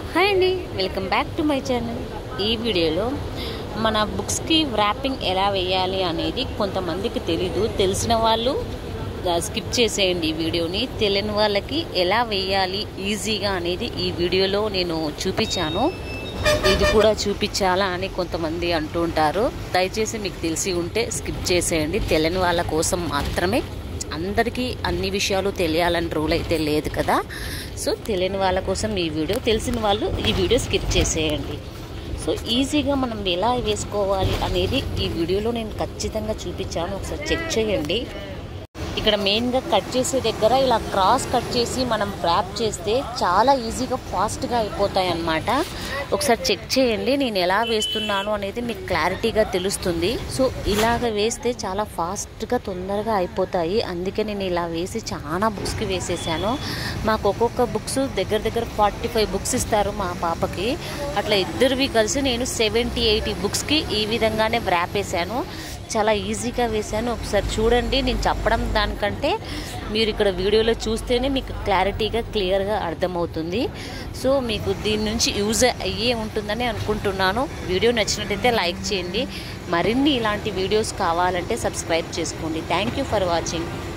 hi అండి welcome back to my channel ఈ వీడియోలో మన బుక్స్కి ర్యాపింగ్ ఎలా వేయాలి అనేది కొంతమందికి తెలీదు తెలిసిన వాళ్ళు స్కిప్ చేసేయండి ఈ వీడియోని తెలియని వాళ్ళకి ఎలా వేయాలి ఈజీగా అనేది ఈ వీడియోలో నేను చూపించాను ఇది కూడా చూపించాలా అని కొంతమంది అంటూ ఉంటారు దయచేసి మీకు తెలిసి ఉంటే స్కిప్ చేసేయండి తెలియని వాళ్ళ కోసం మాత్రమే అందరికీ అన్ని విషయాలు తెలియాలని రూల్ అయితే లేదు కదా సో తెలియని వాళ్ళ కోసం ఈ వీడియో తెలిసిన వాళ్ళు ఈ వీడియో స్కిప్ చేసేయండి సో ఈజీగా మనం ఎలా వేసుకోవాలి అనేది ఈ వీడియోలో నేను ఖచ్చితంగా చూపించాను ఒకసారి చెక్ చేయండి ఇక్కడ మెయిన్గా కట్ చేసే దగ్గర ఇలా క్రాస్ కట్ చేసి మనం ర్యాప్ చేస్తే చాలా ఈజీగా ఫాస్ట్గా అయిపోతాయి అన్నమాట ఒకసారి చెక్ చేయండి నేను ఎలా వేస్తున్నాను అనేది మీకు క్లారిటీగా తెలుస్తుంది సో ఇలాగ వేస్తే చాలా ఫాస్ట్గా తొందరగా అయిపోతాయి అందుకే నేను ఇలా వేసి చాలా బుక్స్కి వేసేసాను మాకు ఒక్కొక్క బుక్స్ దగ్గర దగ్గర ఫార్టీ ఫైవ్ బుక్స్ ఇస్తారు మా పాపకి అట్లా ఇద్దరివి కలిసి నేను సెవెంటీ ఎయిటీ బుక్స్కి ఈ విధంగానే ర్యాప్ వేసాను చాలా ఈజీగా వేసాను ఒకసారి చూడండి నేను చెప్పడం దానికంటే మీరు ఇక్కడ వీడియోలో చూస్తేనే మీకు క్లారిటీగా క్లియర్గా అర్థమవుతుంది సో మీకు దీని నుంచి యూజ్ అయ్యే ఉంటుందని అనుకుంటున్నాను వీడియో నచ్చినట్టయితే లైక్ చేయండి మరిన్ని ఇలాంటి వీడియోస్ కావాలంటే సబ్స్క్రైబ్ చేసుకోండి థ్యాంక్ యూ ఫర్ వాచింగ్